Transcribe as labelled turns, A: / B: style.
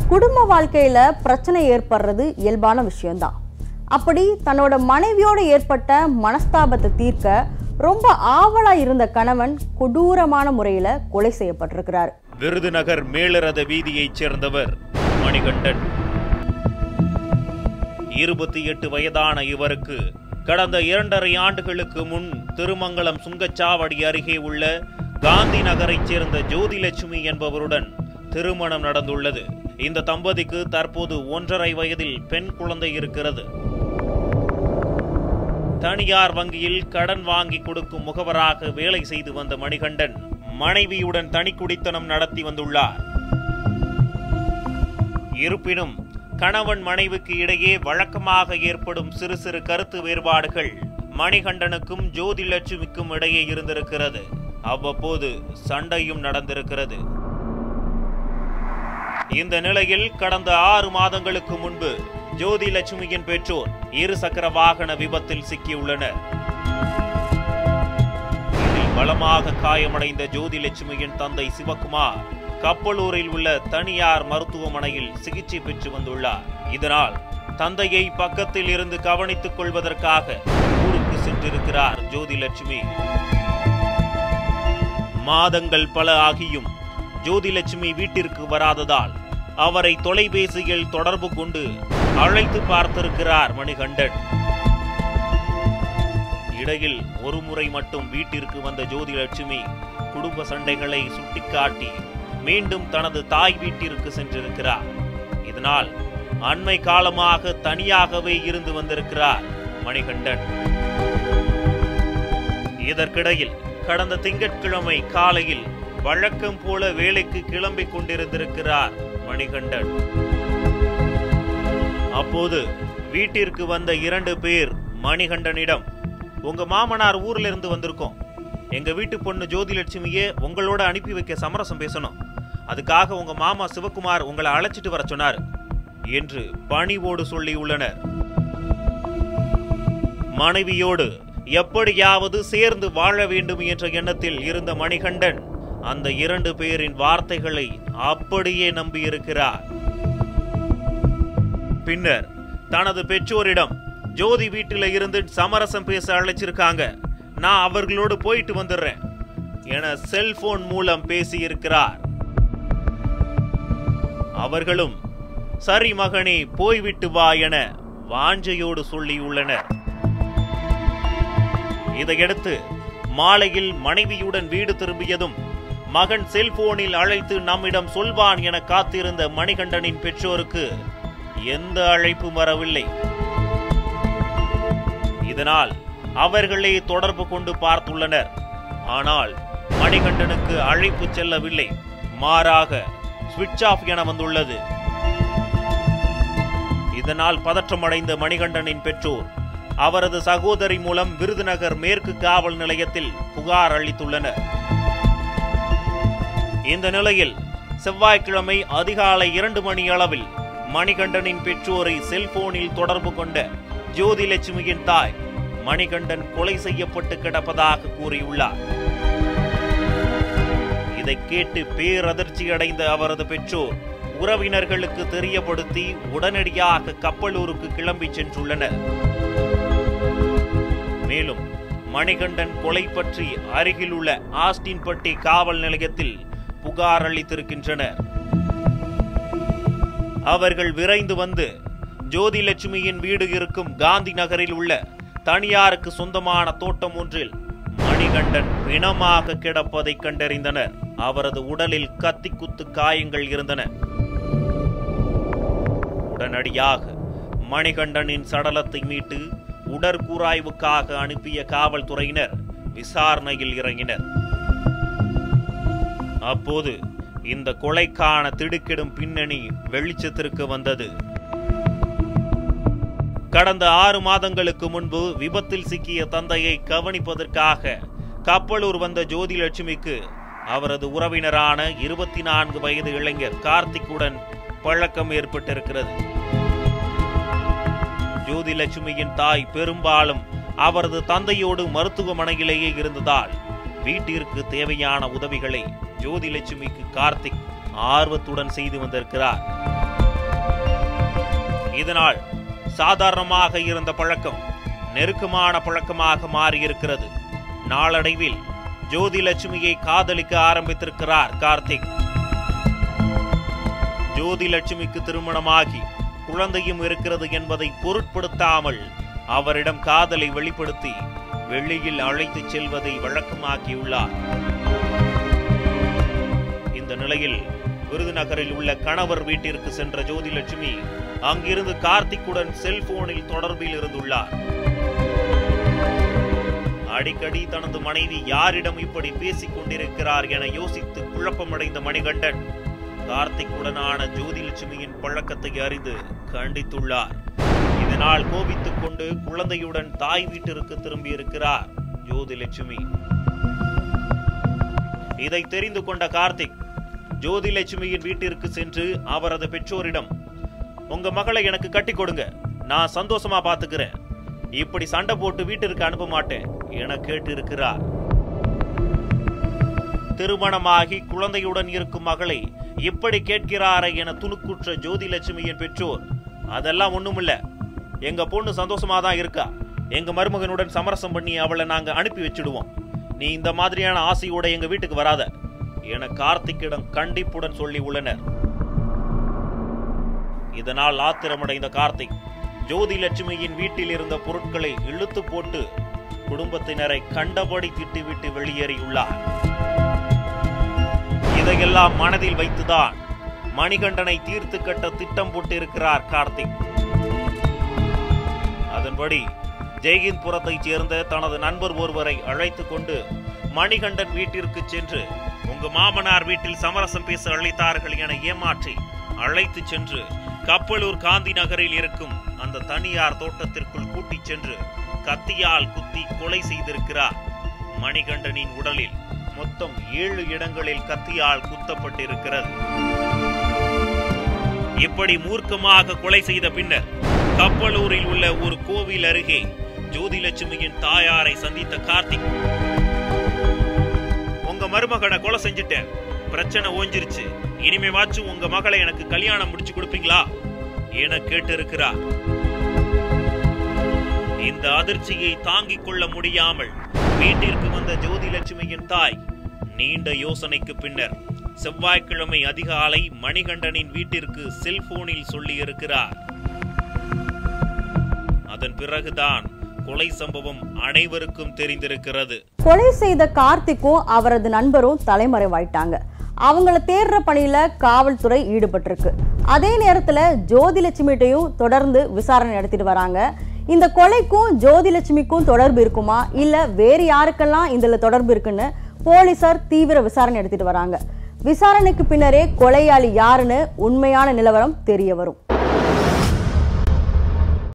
A: குடும்ப வாழ்க்கையில பிரச்சனை ஏற்படுறது இயல்பான விஷயம்தான் அப்படி தன்னோட மனைவியோடு ஏற்பட்ட மனஸ்தாபத்தை தீர்க்க ரொம்ப ஆவலா இருந்த கணவன் கொடூரமான முறையில கொலை செய்யப்பட்டிருக்கிறார்
B: விருதுநகர் மேலரத வீதியைச் சேர்ந்தவர் மணிகண்டன் இருபத்தி எட்டு வயதான இவருக்கு கடந்த இரண்டரை ஆண்டுகளுக்கு முன் திருமங்கலம் சுங்கச்சாவடி அருகே உள்ள காந்தி நகரைச் சேர்ந்த ஜோதிலட்சுமி என்பவருடன் திருமணம் நடந்துள்ளது இந்த தம்பதிக்கு தற்போது ஒன்றரை வயதில் பெண் குழந்தை இருக்கிறது தனியார் வங்கியில் கடன் வாங்கி கொடுக்கும் முகவராக வேலை செய்து வந்த மணிகண்டன் மனைவியுடன் தனிக்குடித்தனம் நடத்தி வந்துள்ளார் இருப்பினும் கணவன் மனைவிக்கு இடையே வழக்கமாக ஏற்படும் சிறு சிறு கருத்து வேறுபாடுகள் மணிகண்டனுக்கும் ஜோதிலட்சுமிக்கும் இடையே இருந்திருக்கிறது அவ்வப்போது சண்டையும் நடந்திருக்கிறது இந்த நிலையில் கடந்த ஆறு மாதங்களுக்கு முன்பு ஜோதி லட்சுமியின் பெற்றோர் இரு சக்கர வாகன விபத்தில் சிக்கியுள்ளனர் இதில் பலமாக காயமடைந்த ஜோதி லட்சுமியின் தந்தை சிவகுமார் கப்பலூரில் உள்ள தனியார் மருத்துவமனையில் சிகிச்சை பெற்று வந்துள்ளார் இதனால் தந்தையை பக்கத்தில் இருந்து கவனித்துக் கொள்வதற்காக ஊருக்கு சென்றிருக்கிறார் ஜோதி லட்சுமி மாதங்கள் பல ஆகியும் ஜோதிலட்சுமி வீட்டிற்கு வராததால் அவரை தொலைபேசியில் தொடர்பு கொண்டு அழைத்து பார்த்திருக்கிறார் மணிகண்டன் இடையில் ஒருமுறை மட்டும் வீட்டிற்கு வந்த ஜோதிலட்சுமி குடும்ப சண்டைகளை சுட்டிக்காட்டி மீண்டும் தனது தாய் வீட்டிற்கு சென்றிருக்கிறார் இதனால் அண்மை காலமாக தனியாகவே இருந்து வந்திருக்கிறார் மணிகண்டன் இதற்கிடையில் கடந்த திங்கட்கிழமை காலையில் வழக்கம் போல வேலைக்கு கிளம்பிக் கொண்டிருந்திருக்கிறார் மணிகண்டன் அப்போது வீட்டிற்கு வந்த இரண்டு பேர் மணிகண்டனிடம் உங்க மாமனார் ஊர்ல இருந்து வந்திருக்கோம் எங்க வீட்டு பொண்ணு ஜோதிலட்சுமியே உங்களோட அனுப்பி வைக்க சமரசம் பேசணும் அதுக்காக உங்க மாமா சிவகுமார் உங்களை அழைச்சிட்டு வர சொன்னார் என்று பணிவோடு சொல்லியுள்ளனர் மனைவியோடு எப்படியாவது சேர்ந்து வாழ வேண்டும் என்ற எண்ணத்தில் இருந்த மணிகண்டன் அந்த இரண்டு பேரின் வார்த்தைகளை அப்படியே நம்பியிருக்கிறார் பின்னர் தனது பெற்றோரிடம் ஜோதி வீட்டில இருந்து சமரசம் பேச அழைச்சிருக்காங்க நான் அவர்களோடு போயிட்டு வந்துடுறேன் என செல்போன் மூலம் பேசியிருக்கிறார் அவர்களும் சரி மகனே போய்விட்டு வா என வாஞ்சையோடு சொல்லியுள்ளனர் இதையடுத்து மாலையில் மனைவியுடன் வீடு திரும்பியதும் மகன் செல்போனில் அழைத்து நம்மிடம் சொல்வான் என காத்திருந்த மணிகண்டனின் பெற்றோருக்கு எந்த அழைப்பும் வரவில்லை இதனால் அவர்களே தொடர்பு கொண்டு பார்த்துள்ளனர் ஆனால் மணிகண்டனுக்கு அழைப்பு செல்லவில்லை மாறாக சுவிட்ச் ஆஃப் என வந்துள்ளது இதனால் பதற்றமடைந்த மணிகண்டனின் பெற்றோர் அவரது சகோதரி மூலம் விருதுநகர் மேற்கு காவல் நிலையத்தில் புகார் அளித்துள்ளனர் இந்த நிலையில் செவ்வாய்க்கிழமை அதிகாலை இரண்டு மணி அளவில் மணிகண்டனின் பெற்றோரை செல்போனில் தொடர்பு கொண்ட ஜோதிலட்சுமியின் தாய் மணிகண்டன் கொலை செய்யப்பட்டு கிடப்பதாக கூறியுள்ளார் இதை கேட்டு பேரதிர்ச்சி அடைந்த அவரது பெற்றோர் உறவினர்களுக்கு தெரியப்படுத்தி உடனடியாக கப்பலூருக்கு கிளம்பி சென்றுள்ளனர் மேலும் மணிகண்டன் கொலை பற்றி அருகில் உள்ள ஆஸ்டின்பட்டி காவல் நிலையத்தில் புகார் அளித்திருக்கின்றனர் அவர்கள் விரைந்து வந்து ஜோதிலட்சுமியின் வீடு இருக்கும் காந்தி நகரில் உள்ள தனியாருக்கு சொந்தமான தோட்டம் ஒன்றில் மணிகண்டன் பிணமாக கிடப்பதை கண்டறிந்தனர் அவரது உடலில் கத்தி குத்து காயங்கள் இருந்தன உடனடியாக மணிகண்டனின் சடலத்தை மீட்டு உடற்கூராய்வுக்காக அனுப்பிய காவல்துறையினர் விசாரணையில் இறங்கினர் அப்போது இந்த கொலைக்கான திடுக்கிடும் பின்னணி வெளிச்சத்திற்கு வந்தது கடந்த ஆறு மாதங்களுக்கு முன்பு விபத்தில் சிக்கிய தந்தையை கவனிப்பதற்காக கப்பலூர் வந்த ஜோதிலட்சுமிக்கு அவரது உறவினரான இருபத்தி நான்கு வயது இளைஞர் கார்த்திக்குடன் பழக்கம் ஏற்பட்டிருக்கிறது ஜோதிலட்சுமியின் தாய் பெரும்பாலும் அவரது தந்தையோடு மருத்துவமனையிலேயே இருந்ததால் வீட்டிற்கு தேவையான உதவிகளை ஜோதிலட்சுமிக்கு கார்த்திக் ஆர்வத்துடன் செய்து வந்திருக்கிறார் இதனால் சாதாரணமாக இருந்த பழக்கம் நெருக்கமான பழக்கமாக மாறியிருக்கிறது நாளடைவில் ஜோதி லட்சுமியை காதலிக்க ஆரம்பித்திருக்கிறார் கார்த்திக் ஜோதி லட்சுமிக்கு திருமணமாகி குழந்தையும் இருக்கிறது என்பதை பொருட்படுத்தாமல் அவரிடம் காதலை வெளிப்படுத்தி வெளியில் அழைத்துச் செல்வதை வழக்கமாக்கியுள்ளார் இந்த நிலையில் விருதுநகரில் உள்ள கணவர் வீட்டிற்கு சென்ற ஜோதி லட்சுமி அங்கிருந்து கார்த்திக்குடன் செல்போனில் தொடர்பில் இருந்துள்ளார் அடிக்கடி தனது மனைவி யாரிடம் இப்படி பேசிக் கொண்டிருக்கிறார் என யோசித்து குழப்பமடைந்த மணிகண்டன் கார்த்திக்குடனான ஜோதிலட்சுமியின் பழக்கத்தை அறிந்து கண்டித்துள்ளார் இதனால் கோபித்துக் கொண்டு குழந்தையுடன் தாய் வீட்டிற்கு திரும்பியிருக்கிறார் ஜோதிலட்சுமி இதை தெரிந்து கொண்ட கார்த்திக் ஜோதிலட்சுமியின் வீட்டிற்கு சென்று அவரது பெற்றோரிடம் உங்க மகளை எனக்கு கட்டி கொடுங்க நான் சந்தோஷமா பாத்துக்கிறேன் இப்படி சண்டை போட்டு வீட்டிற்கு அனுப்ப மாட்டேன் என கேட்டிருக்கிறார் திருமணமாகி குழந்தையுடன் இருக்கும் மகளை இப்படி கேட்கிறாரே என துணுக்குற்ற ஜோதிலட்சுமியின் பெற்றோர் அதெல்லாம் ஒண்ணுமில்ல எங்க பொண்ணு சந்தோஷமா தான் இருக்கா எங்க மருமகனுடன் சமரசம் பண்ணி அவளை நாங்க அனுப்பி வச்சிடுவோம் நீ இந்த மாதிரியான ஆசையோட எங்க வீட்டுக்கு வராத என கார்த்திக்கிடம் கண்டிப்புடன் சொல்லி உள்ளனர் இதனால் ஆத்திரமடைந்த கார்த்திக் ஜோதி லட்சுமியின் வீட்டில் இருந்த பொருட்களை இழுத்து போட்டு குடும்பத்தினரை கண்டபடி திட்டிவிட்டு வெளியேறியுள்ளார் இதையெல்லாம் மனதில் வைத்துதான் மணிகண்டனை தீர்த்து கட்ட திட்டம் போட்டிருக்கிறார் கார்த்திக் அதன்படி ஜெய்ஹிந்த்புரத்தைச் சேர்ந்த தனது நண்பர் ஒருவரை அழைத்துக் கொண்டு மணிகண்டன் வீட்டிற்கு சென்று உங்க மாமனார் வீட்டில் சமரசம் பேச அழைத்தார்கள் என ஏமாற்றி அழைத்துச் சென்று கப்பலூர் காந்தி நகரில் இருக்கும் அந்த தனியார் தோட்டத்திற்குள் கூட்டிச் சென்று கத்தியால் குத்தி கொலை செய்திருக்கிறார் மணிகண்டனின் உடலில் மொத்தம் ஏழு இடங்களில் கத்தியால் குத்தப்பட்டிருக்கிறது இப்படி மூர்க்கமாக கொலை செய்த பின்னர் கப்பலூரில் உள்ள ஒரு கோவில் அருகே ஜோதிலட்சுமியின் தாயாரை சந்தித்த கார்த்திக் உங்க மருமகனை கொலை செஞ்சுட்டேன் பிரச்சனை ஓஞ்சிருச்சு இனிமே வாச்சும் உங்க மகளை எனக்கு கல்யாணம் முடிச்சு கொடுப்பீங்களா என கேட்டிருக்கிறார் இந்த அதிர்ச்சியை தாங்கிக் கொள்ள முடியாமல் வீட்டிற்கு வந்த ஜோதிலட்சுமியின் தாய் நீண்ட யோசனைக்கு பின்னர் செவ்வாய்க்கிழமை அதிகாலை மணிகண்டனின் வீட்டிற்கு செல்போனில் சொல்லியிருக்கிறார் அதன் பிறகுதான் கொலை சம்பவம் அனைவருக்கும் தெரிந்திருக்கிறது
A: கொலை செய்த கார்த்திக்கும் அவரது நண்பரும் தலைமறைவாயிட்டாங்க அவங்கள தேடுற பணியில காவல்துறை ஈடுபட்டிருக்கு அதே நேரத்துல ஜோதிலட்சுமிட்டையும் தொடர்ந்து விசாரணை நடத்திட்டு வராங்க இந்த கொலைக்கும் ஜோதிலட்சுமிக்கும் தொடர்பு இருக்குமா இல்ல வேறு யாருக்கெல்லாம் இதுல தொடர்பு இருக்குன்னு போலீசார் தீவிர விசாரணை எடுத்துட்டு வராங்க விசாரணைக்கு பின்னரே கொலையாளி யாருன்னு உண்மையான நிலவரம் தெரிய வரும்